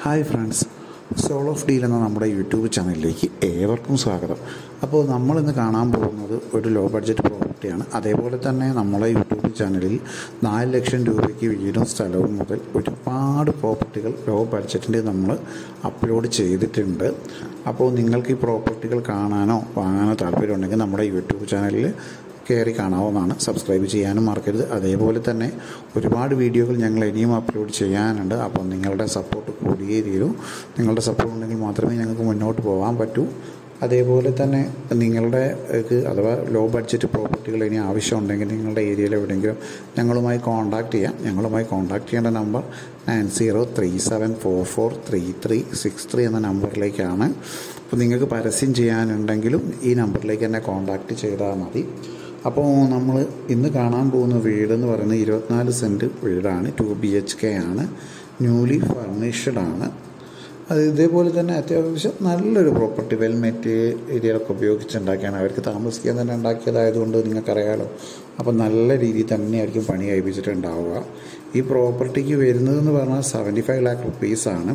hi friends soul of deal എന്ന നമ്മുടെ YouTube ചാനലിലേക്ക് ഏവർക്കും സ്വാഗതം അപ്പോൾ നമ്മളിന്ന് കാണാൻ പോകുന്നത് ഒരു ലോ ബഡ്ജറ്റ് പ്രോപ്പർട്ടിയാണ് അതേപോലെ തന്നെ നമ്മളെ യൂട്യൂബ് ചാനലിൽ നാല് ലക്ഷം രൂപയ്ക്ക് വീടും സ്ഥലവും മുതൽ ഒരുപാട് പ്രോപ്പർട്ടികൾ ലോ ബഡ്ജറ്റിൻ്റെ നമ്മൾ അപ്ലോഡ് ചെയ്തിട്ടുണ്ട് അപ്പോൾ നിങ്ങൾക്ക് ഈ പ്രോപ്പർട്ടികൾ കാണാനോ വാങ്ങാനോ താല്പര്യമുണ്ടെങ്കിൽ നമ്മുടെ യൂട്യൂബ് ചാനലിൽ കയറി കാണാവുന്നതാണ് സബ്സ്ക്രൈബ് ചെയ്യാനും മറക്കരുത് അതേപോലെ തന്നെ ഒരുപാട് വീഡിയോകൾ ഞങ്ങൾ ഇനിയും അപ്ലോഡ് ചെയ്യാനുണ്ട് അപ്പോൾ നിങ്ങളുടെ സപ്പോർട്ട് കൂടിയേ തീരൂ നിങ്ങളുടെ സപ്പോർട്ട് ഉണ്ടെങ്കിൽ മാത്രമേ ഞങ്ങൾക്ക് മുന്നോട്ട് പോകാൻ പറ്റൂ അതേപോലെ തന്നെ നിങ്ങളുടെ ഇത് അഥവാ ലോ ബഡ്ജറ്റ് പ്രോപ്പർട്ടികൾ ഇനി ആവശ്യമുണ്ടെങ്കിൽ നിങ്ങളുടെ ഏരിയയിൽ എവിടെയെങ്കിലും ഞങ്ങളുമായി കോൺടാക്ട് ചെയ്യാം ഞങ്ങളുമായി കോൺടാക്ട് ചെയ്യേണ്ട number nine zero three seven four four three three six three എന്ന നമ്പറിലേക്കാണ് അപ്പോൾ നിങ്ങൾക്ക് പരസ്യം ചെയ്യാനുണ്ടെങ്കിലും ഈ നമ്പറിലേക്ക് തന്നെ കോൺടാക്റ്റ് ചെയ്താൽ മതി അപ്പോൾ നമ്മൾ ഇന്ന് കാണാൻ പോകുന്ന വീടെന്ന് പറയുന്നത് ഇരുപത്തിനാല് സെൻറ്റ് വീടാണ് ടു ബി എച്ച് കെ ആണ് ന്യൂലി ഫർണിഷ്ഡ് ആണ് അത് ഇതേപോലെ തന്നെ അത്യാവശ്യം നല്ലൊരു പ്രോപ്പർട്ടി വെൽ മെറ്റീരിയലൊക്കെ ഉപയോഗിച്ചുണ്ടാക്കിയാണ് അവർക്ക് താമസിക്കാൻ തന്നെ ഉണ്ടാക്കിയതായതുകൊണ്ട് നിങ്ങൾക്കറിയാലോ അപ്പോൾ നല്ല രീതിയിൽ തന്നെയായിരിക്കും പണി കഴിപ്പിച്ചിട്ടുണ്ടാവുക ഈ പ്രോപ്പർട്ടിക്ക് വരുന്നതെന്ന് പറഞ്ഞാൽ സെവൻറ്റി ഫൈവ് ലാക്ക് റുപ്പീസാണ്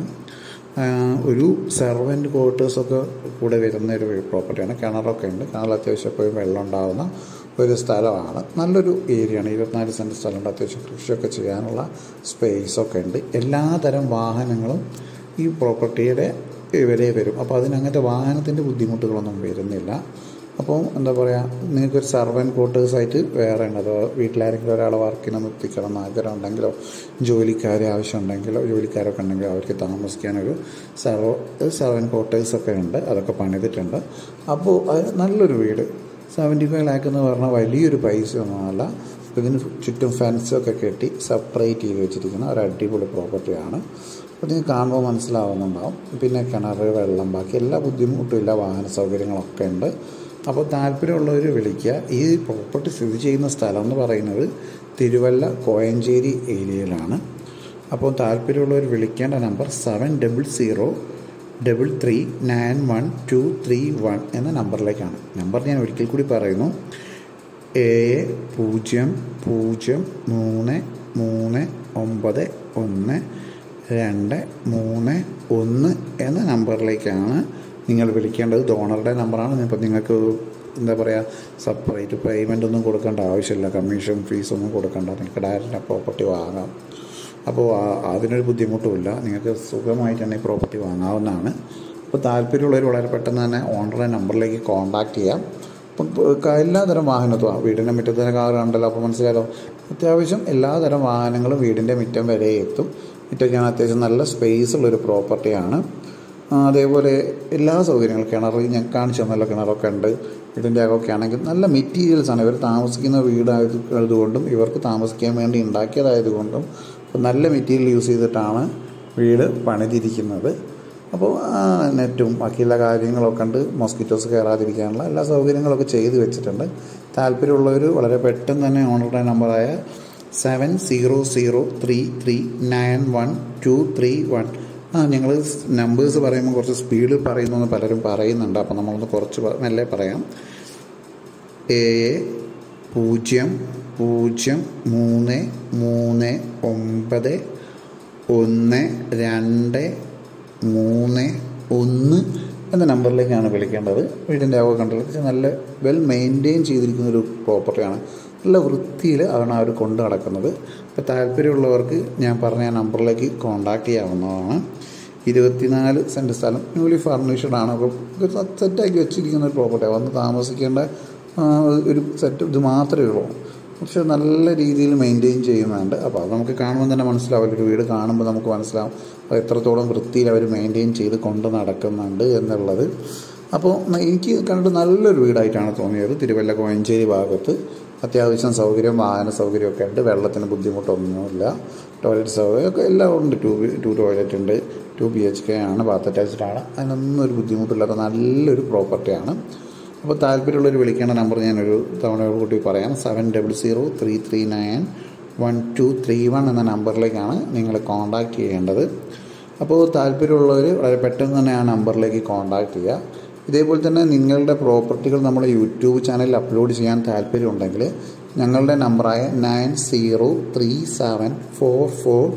ഒരു സെർവൻറ്റ് ക്വാർട്ടേഴ്സൊക്കെ കൂടെ വരുന്ന ഒരു പ്രോപ്പർട്ടിയാണ് കിണറൊക്കെ ഉണ്ട് കിണറിൽ അത്യാവശ്യം എപ്പോഴും വെള്ളം ഉണ്ടാകുന്ന ഒരു സ്ഥലമാണ് നല്ലൊരു ഏരിയയാണ് ഇരുപത്തിനാല് സെൻറ്റ് സ്ഥലമുണ്ട് അത്യാവശ്യം കൃഷിയൊക്കെ ചെയ്യാനുള്ള സ്പേസൊക്കെ ഉണ്ട് എല്ലാതരം വാഹനങ്ങളും ഈ പ്രോപ്പർട്ടിയുടെ ഇവരെ വരും അപ്പോൾ അതിനങ്ങനത്തെ വാഹനത്തിൻ്റെ ബുദ്ധിമുട്ടുകളൊന്നും വരുന്നില്ല അപ്പോൾ എന്താ പറയുക നിങ്ങൾക്കൊരു സർവൻറ്റ് ക്വാർട്ടേഴ്സായിട്ട് വേറെ ഉണ്ട് അഥവാ വീട്ടിലാരെങ്കിലും ഒരാളെ വർക്കിന് നിർത്തിക്കണം എന്ന് ആഗ്രഹം ഉണ്ടെങ്കിലോ ജോലിക്കാരെ ആവശ്യമുണ്ടെങ്കിലോ ജോലിക്കാരൊക്കെ ഉണ്ടെങ്കിലോ അവർക്ക് താമസിക്കാനൊരു സർവ സർവൻറ്റ് ക്വാർട്ടേഴ്സൊക്കെ ഉണ്ട് അതൊക്കെ പണിതിട്ടുണ്ട് അപ്പോൾ അത് നല്ലൊരു വീട് സെവൻറ്റി ഫൈവ് ലാക്ക് എന്ന് പറഞ്ഞാൽ വലിയൊരു പൈസയൊന്നുമല്ല ഇതിന് ചുറ്റും ഫെൻസൊക്കെ കെട്ടി സെപ്പറേറ്റ് ചെയ്ത് വെച്ചിരിക്കുന്ന ഒരു അടിപൊളി പ്രോപ്പർട്ടിയാണ് അപ്പോൾ നിങ്ങൾക്ക് കാണുമ്പോൾ മനസ്സിലാവുന്നുണ്ടാവും പിന്നെ കിണർ വെള്ളം ബാക്കി എല്ലാ ബുദ്ധിമുട്ടും ഇല്ല വാഹന സൗകര്യങ്ങളൊക്കെ ഉണ്ട് അപ്പോൾ താല്പര്യമുള്ളവർ വിളിക്കുക ഈ പ്രോപ്പർട്ടി സ്ഥിതി ചെയ്യുന്ന സ്ഥലം എന്ന് പറയുന്നത് തിരുവല്ല കോയഞ്ചേരി ഏരിയയിലാണ് അപ്പോൾ താല്പര്യമുള്ളവർ വിളിക്കേണ്ട number seven double zero double three nine one two three one എന്ന നമ്പറിലേക്കാണ് നമ്പർ ഞാൻ ഒരിക്കൽ കൂടി പറയുന്നു ഏഴ് പൂജ്യം പൂജ്യം മൂന്ന് മൂന്ന് ഒമ്പത് ഒന്ന് രണ്ട് മൂന്ന് ഒന്ന് എന്ന നമ്പറിലേക്കാണ് നിങ്ങൾ വിളിക്കേണ്ടത് ഡോണറുടെ നമ്പറാണ് ഇപ്പോൾ നിങ്ങൾക്ക് എന്താ പറയുക സെപ്പറേറ്റ് പേയ്മെൻ്റ് ഒന്നും കൊടുക്കേണ്ട ആവശ്യമില്ല കമ്മീഷൻ ഫീസൊന്നും കൊടുക്കേണ്ട നിങ്ങൾക്ക് ഡയറക്റ്റ് പ്രോപ്പർട്ടി വാങ്ങാം അപ്പോൾ അതിനൊരു ബുദ്ധിമുട്ടുമില്ല നിങ്ങൾക്ക് സുഖമായിട്ട് തന്നെ ഈ പ്രോപ്പർട്ടി വാങ്ങാവുന്നതാണ് അപ്പോൾ താല്പര്യമുള്ളവർ വളരെ പെട്ടെന്ന് തന്നെ ഓണറുടെ നമ്പറിലേക്ക് കോൺടാക്റ്റ് ചെയ്യാം അപ്പം എല്ലാതരം വാഹനത്തും വീടിൻ്റെ മുറ്റത്തിന് കാർ ഉണ്ടല്ലോ അപ്പോൾ മനസ്സിലായല്ലോ അത്യാവശ്യം എല്ലാതരം വാഹനങ്ങളും വീടിൻ്റെ മുറ്റം വരെ എത്തും മുറ്റം അത്യാവശ്യം നല്ല സ്പേസ് ഉള്ളൊരു പ്രോപ്പർട്ടിയാണ് അതേപോലെ എല്ലാ സൗകര്യങ്ങളും കിണർ ഞാൻ കാണിച്ചു തന്നല്ലോ കിണറൊക്കെ ഉണ്ട് വീടിൻ്റെ അകമൊക്കെ ആണെങ്കിൽ നല്ല മെറ്റീരിയൽസാണ് ഇവർ താമസിക്കുന്ന വീടായതുകൊണ്ടും ഇവർക്ക് താമസിക്കാൻ വേണ്ടി ഉണ്ടാക്കിയതായതുകൊണ്ടും നല്ല മെറ്റീരിയൽ യൂസ് ചെയ്തിട്ടാണ് വീട് പണിതിരിക്കുന്നത് അപ്പോൾ നെറ്റും ബാക്കിയുള്ള കാര്യങ്ങളൊക്കെ ഉണ്ട് മോസ്കിറ്റോസ് കയറാതിരിക്കാനുള്ള എല്ലാ സൗകര്യങ്ങളൊക്കെ ചെയ്ത് വെച്ചിട്ടുണ്ട് താല്പര്യമുള്ളവർ വളരെ പെട്ടെന്ന് തന്നെ ഓണറുടെ നമ്പറായ seven zero zero three three nine one two three one ആ ഞങ്ങൾ നമ്പേഴ്സ് പറയുമ്പോൾ കുറച്ച് സ്പീഡ് പറയുന്നു എന്ന് പലരും പറയുന്നുണ്ട് അപ്പോൾ നമ്മളൊന്ന് കുറച്ച് മെല്ലെ പറയാം ഏഴ് പൂജ്യം പൂജ്യം മൂന്ന് മൂന്ന് ഒമ്പത് ഒന്ന് രണ്ട് മൂന്ന് ഒന്ന് എന്ന നമ്പറിലേക്കാണ് വിളിക്കേണ്ടത് വീടിൻ്റെ ആവോ കണ്ടത് നല്ല വെൽ മെയിൻറ്റെയിൻ ചെയ്തിരിക്കുന്ന ഒരു പ്രോപ്പർട്ടിയാണ് നല്ല വൃത്തിയിൽ ആണ് അവർ കൊണ്ടു നടക്കുന്നത് അപ്പോൾ താല്പര്യമുള്ളവർക്ക് ഞാൻ പറഞ്ഞ നമ്പറിലേക്ക് കോൺടാക്റ്റ് ചെയ്യാവുന്നതാണ് ഇരുപത്തിനാല് സെൻറ്റ് സ്ഥലം ന്യൂലി ഫർണിഷ്ഡ് ആണ് അപ്പോൾ സെറ്റാക്കി വെച്ചിരിക്കുന്ന ഒരു പ്രോപ്പർട്ടിയാണ് വന്ന് താമസിക്കേണ്ട ഒരു സെറ്റ് ഇത് മാത്രമേ ഉള്ളൂ പക്ഷെ നല്ല രീതിയിൽ മെയിൻറ്റെയിൻ ചെയ്യുന്നുണ്ട് അപ്പോൾ അത് നമുക്ക് കാണുമ്പോൾ തന്നെ മനസ്സിലാവില്ല ഒരു വീട് കാണുമ്പോൾ നമുക്ക് മനസ്സിലാവും അത് എത്രത്തോളം വൃത്തിയിൽ അവർ മെയിൻറ്റെയിൻ ചെയ്ത് കൊണ്ട് നടക്കുന്നുണ്ട് എന്നുള്ളത് അപ്പോൾ എനിക്ക് കണ്ടിട്ട് നല്ലൊരു വീടായിട്ടാണ് തോന്നിയത് തിരുവല്ല കോയഞ്ചേരി ഭാഗത്ത് അത്യാവശ്യം സൗകര്യം വാഹന സൗകര്യമൊക്കെ ഉണ്ട് വെള്ളത്തിന് ബുദ്ധിമുട്ടൊന്നുമില്ല ടോയ്ലറ്റ് സൗകര്യമൊക്കെ എല്ലാം ഉണ്ട് ടു ടു ടോയ്ലറ്റ് ഉണ്ട് ടു ബി എച്ച് കെ ആണ് ബാത്ത് അറ്റാച്ച്ഡ് ആണ് അതിനൊന്നും ഒരു ബുദ്ധിമുട്ടില്ലാത്ത നല്ലൊരു പ്രോപ്പർട്ടിയാണ് അപ്പോൾ താല്പര്യമുള്ളവർ വിളിക്കേണ്ട നമ്പർ ഞാനൊരു തവണ കൂട്ടി പറയാം seven double zero three three nine one two three one എന്ന നമ്പറിലേക്കാണ് നിങ്ങൾ കോൺടാക്റ്റ് ചെയ്യേണ്ടത് അപ്പോൾ താല്പര്യമുള്ളവർ വളരെ പെട്ടെന്ന് തന്നെ ആ നമ്പറിലേക്ക് കോൺടാക്റ്റ് ചെയ്യുക ഇതേപോലെ തന്നെ നിങ്ങളുടെ പ്രോപ്പർട്ടികൾ നമ്മുടെ യൂട്യൂബ് ചാനലിൽ അപ്ലോഡ് ചെയ്യാൻ താല്പര്യമുണ്ടെങ്കിൽ ഞങ്ങളുടെ നമ്പറായ nine zero three seven four four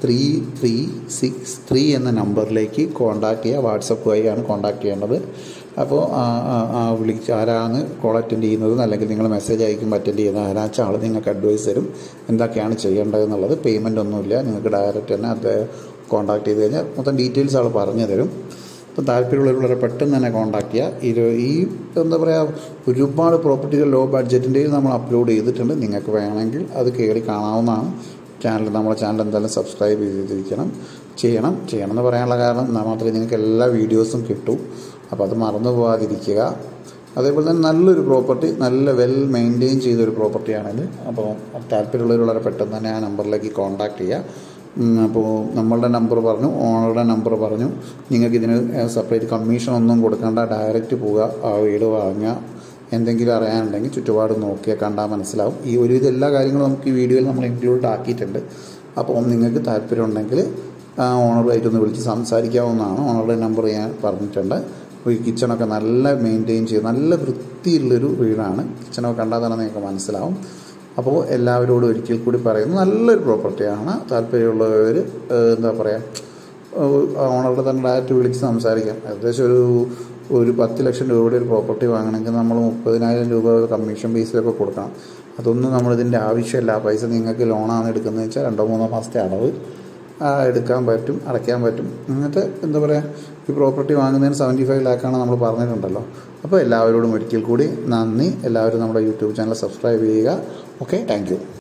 three three six three എന്ന നമ്പറിലേക്ക് കോൺടാക്റ്റ് ചെയ്യുക വാട്സപ്പ് വഴിയാണ് കോൺടാക്ട് ചെയ്യേണ്ടത് അപ്പോൾ വിളിച്ച് ആരാണ് കോൾ അറ്റൻഡ് ചെയ്യുന്നത് അല്ലെങ്കിൽ നിങ്ങൾ മെസ്സേജ് അയക്കുമ്പോൾ അറ്റൻഡ് ചെയ്യുന്ന ആരാച്ച ആൾ നിങ്ങൾക്ക് അഡ്വൈസ് തരും എന്തൊക്കെയാണ് ചെയ്യേണ്ടതെന്നുള്ളത് പേയ്മെൻ്റ് ഒന്നുമില്ല നിങ്ങൾക്ക് ഡയറക്റ്റ് തന്നെ അത് കോൺടാക്ട് ചെയ്ത് കഴിഞ്ഞാൽ മൊത്തം ഡീറ്റെയിൽസ് ആൾ പറഞ്ഞു തരും അപ്പം താല്പര്യമുള്ളവർ വളരെ പെട്ടെന്ന് തന്നെ കോൺടാക്ട് ചെയ്യുക ഇരു ഈ എന്താ പറയുക ഒരുപാട് പ്രോപ്പർട്ടികൾ ലോ ബഡ്ജറ്റിൻ്റെയിൽ നമ്മൾ അപ്ലോഡ് ചെയ്തിട്ടുണ്ട് നിങ്ങൾക്ക് വേണമെങ്കിൽ അത് കയറി കാണാവുന്നതാണ് ചാനൽ നമ്മുടെ ചാനൽ എന്തായാലും സബ്സ്ക്രൈബ് ചെയ്തിരിക്കണം ചെയ്യണം ചെയ്യണം എന്ന് പറയാനുള്ള കാരണം എന്നാൽ മാത്രമേ നിങ്ങൾക്ക് എല്ലാ വീഡിയോസും കിട്ടൂ അപ്പോൾ അത് മറന്നു പോകാതിരിക്കുക അതേപോലെ തന്നെ നല്ലൊരു പ്രോപ്പർട്ടി നല്ല വെൽ മെയിൻറ്റെയിൻ ചെയ്തൊരു പ്രോപ്പർട്ടിയാണിത് അപ്പോൾ താല്പര്യമുള്ളവർ വളരെ പെട്ടെന്ന് തന്നെ ആ നമ്പറിലേക്ക് കോൺടാക്ട് ചെയ്യുക ഉം, അപ്പോൾ നമ്മളുടെ നമ്പർ പറഞ്ഞു ഓണറുടെ നമ്പർ പറഞ്ഞു നിങ്ങൾക്ക് ഇതിന് സെപ്പറേറ്റ് കമ്മീഷൻ ഒന്നും കൊടുക്കേണ്ട ഡയറക്റ്റ് പോവുക ആ വീട് വാങ്ങുക എന്തെങ്കിലും അറിയാനുണ്ടെങ്കിൽ ചുറ്റുപാട് നോക്കിയാൽ കണ്ടാൽ മനസ്സിലാവും ഈ ഒരുവിധം എല്ലാ കാര്യങ്ങളും നമുക്ക് ഈ വീഡിയോയിൽ നമ്മൾ ഇൻക്ലൂഡ് ആക്കിയിട്ടുണ്ട് അപ്പോൾ നിങ്ങൾക്ക് താല്പര്യമുണ്ടെങ്കിൽ ആ ഓണറുമായിട്ടൊന്ന് വിളിച്ച് സംസാരിക്കാവുന്നതാണ് ഓണറുടെ നമ്പർ ഞാൻ പറഞ്ഞിട്ടുണ്ട് അപ്പോൾ ഈ കിച്ചണൊക്കെ നല്ല മെയിൻറ്റെയിൻ ചെയ്ത് നല്ല വൃത്തിയുള്ളൊരു വീടാണ് കിച്ചണൊക്കെ കണ്ടാൽ തന്നെ നിങ്ങൾക്ക് മനസ്സിലാവും അപ്പോൾ എല്ലാവരോടും ഒരിക്കൽ കൂടി പറയുന്നു നല്ലൊരു പ്രോപ്പർട്ടിയാണ് താല്പര്യമുള്ളവർ എന്താ പറയുക ഓണറുടെ തന്നെ ഡയറക്റ്റ് വിളിച്ച് സംസാരിക്കാം ഏകദേശം ഒരു ഒരു പത്ത് ലക്ഷം രൂപയുടെ ഒരു പ്രോപ്പർട്ടി വാങ്ങണമെങ്കിൽ നമ്മൾ മുപ്പതിനായിരം രൂപ കമ്മീഷൻ ബേസിലൊക്കെ കൊടുക്കണം അതൊന്നും നമ്മളിതിൻ്റെ ആവശ്യമില്ല ആ പൈസ നിങ്ങൾക്ക് ലോണാണ് എടുക്കുന്നത് വെച്ചാൽ രണ്ടോ മൂന്നോ മാസത്തെ അടവ് ആ, എടുക്കാൻ പറ്റും അടയ്ക്കാൻ പറ്റും അങ്ങനത്തെ എന്താ പറയുക ഈ പ്രോപ്പർട്ടി വാങ്ങുന്നതിന് സെവൻറ്റി ഫൈവ് ലാക്കാണ് നമ്മൾ പറഞ്ഞിട്ടുണ്ടല്ലോ അപ്പോൾ എല്ലാവരോടും ഒരിക്കൽ കൂടി നന്ദി എല്ലാവരും നമ്മുടെ യൂട്യൂബ് ചാനൽ സബ്സ്ക്രൈബ് ചെയ്യുക ഓക്കെ താങ്ക്